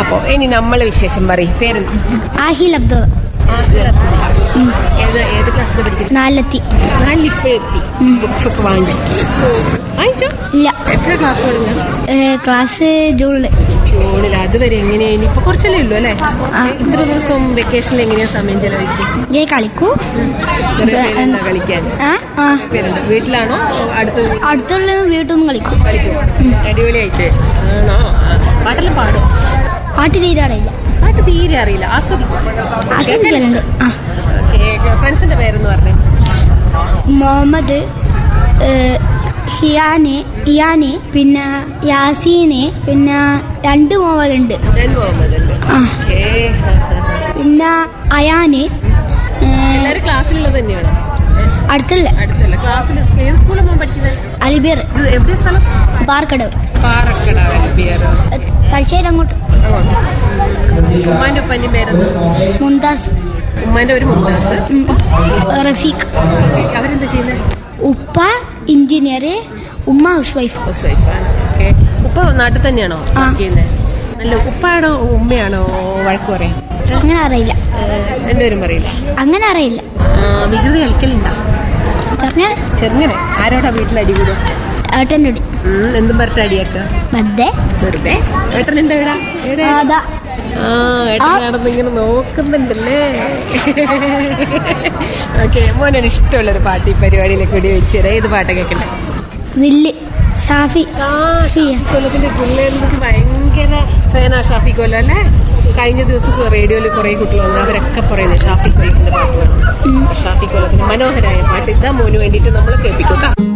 അപ്പൊ ഇനി നമ്മളെ വിശേഷം പറയും പേരെന്ത് ആഹിൽ അബ്ദുൾ ഏത് ഏത് ക്ലാസ്സിൽ പഠിക്കുന്നത് നാലെത്തി നാലിപ്പോഴെത്തി ബുക്സ് ഒക്കെ വാങ്ങിച്ചു വാങ്ങിച്ചോ ഇല്ല എപ്പോഴാണ് ക്ലാസ് തുടങ്ങുക ഏ, ക്ലാസ് ജൂണില് ജൂണിൽ അതുവരെ എങ്ങനെയാ ഇനിയിപ്പോ കുറച്ചല്ലേ ഉള്ളൂ അല്ലേ ഇത്ര ദിവസം വെക്കേഷനിൽ എങ്ങനെയാ സമയം ചെലവഴിക്കും ഞാൻ കളിക്കൂ കുറെ പേരുണ്ടോ കളിക്കാൻ ആ ആ പേരുണ്ട് വീട്ടിലാണോ അടുത്ത് അടുത്തുള്ള വീട്ടിൽ നിന്ന് കളിക്കും കളിക്കും അടിപൊളിയായിട്ട് ആണോ ആ, പാട്ടെല്ലാം പാടും പാട്ട് തീരെ അറിയില്ല പാട്ട് തീരെ അറിയില്ല ആസ്വദിക്കും ആസ്വദിക്കലുണ്ട് ആ ഫ്രണ്ട്സിന്റെ പേരെന്ന് പറഞ്ഞേ മുഹമ്മദ് ഏ, ഹിയാന് ഇയാന് പിന്നെ യാസീന് പിന്നെ രണ്ട് മുഹമ്മദ് ഉണ്ട് ഞാൻ മുഹമ്മദ് ഉണ്ട് ആ ഓക്കേ. പിന്നെ അയാന് ഏ, എല്ലാരും ക്ലാസ്സിലുള്ളത് തന്നെയാണോ അടുത്തുള്ള അടുത്തല്ല ക്ലാസ്സിൽ ഏത് സ്കൂളിൽ പോകാൻ പഠിക്കുന്നത് അലിബിയർ ഇത് എവിടെ സ്ഥലം പാർക്കടവ് പാറക്കട വെൽബിയർ ഏ, തലശ്ശേരി അങ്ങോട്ട് ഉമ്മാന്റെ ഉപ്പാന്റെ പേരെന്ത് മുന്താസ് ഉമ്മാന്റെ ഒരു മുംതാസ് ഉം, റഫീഖ് അവരെന്താ ചെയ്യുന്നത് ഉപ്പ എഞ്ചിനീയർ ഉമ്മ ഹൗസ് വൈഫ് ഹൗസ് വൈഫാണ് ഓക്കെ ഉപ്പ നാട്ടിൽ തന്നെയാണോ ആ. ചെയ്യുന്നത് അല്ല ഉപ്പാണോ ഉമ്മയാണോ വഴക്ക് പറയാം അങ്ങനെ അറിയില്ല രണ്ടുപേരും പറയില്ല അങ്ങനെ അറിയില്ല ആ, വികൃതി കളിക്കലുണ്ടോ പറഞ്ഞ ചെറുങ്ങനെ ആരോടാ വീട്ടിൽ അടി കൂടും ഏട്ടൻ്റെ കൂടി എന്തും പറഞ്ഞിട്ട് അടിയാക്ക വെറുതെ വെറുതെ ഏട്ടൻ എന്താ എവിടാ എവിടെ അതാ ആ ഏട്ടൻ നടന്ന് ഇങ്ങനെ നോക്കുന്നുണ്ടല്ലേ ഓക്കെ മോനാണ് ഇഷ്ടമുള്ളൊരു പാട്ട് ഈ പരിപാടിയിലേക്ക് കൂടി വെച്ച് തരാം ഏത് പാട്ട് കേൾക്കണ്ടേ ദില്ല് ഷാഫി ഷിയ. കൊല്ലത്തിന്റെ പിള്ളേർക്ക് ഭയങ്കര ഫേനാ ഷാഫി കൊല്ലം അല്ലേ കഴിഞ്ഞ ദിവസം റേഡിയോയിൽ കുറെ കുട്ടികൾ വന്നു അവരൊക്കെ പറയുന്നത് ഷാഫി കൊല്ലത്തിന്റെ പാട്ട് വേണം ഷാഫി കൊല്ലത്തിന്റെ മനോഹരമായ പാട്ട് ഇതാ മോന് വേണ്ടിയിട്ട് നമ്മൾ കേൾപ്പിക്കും കേട്ടോ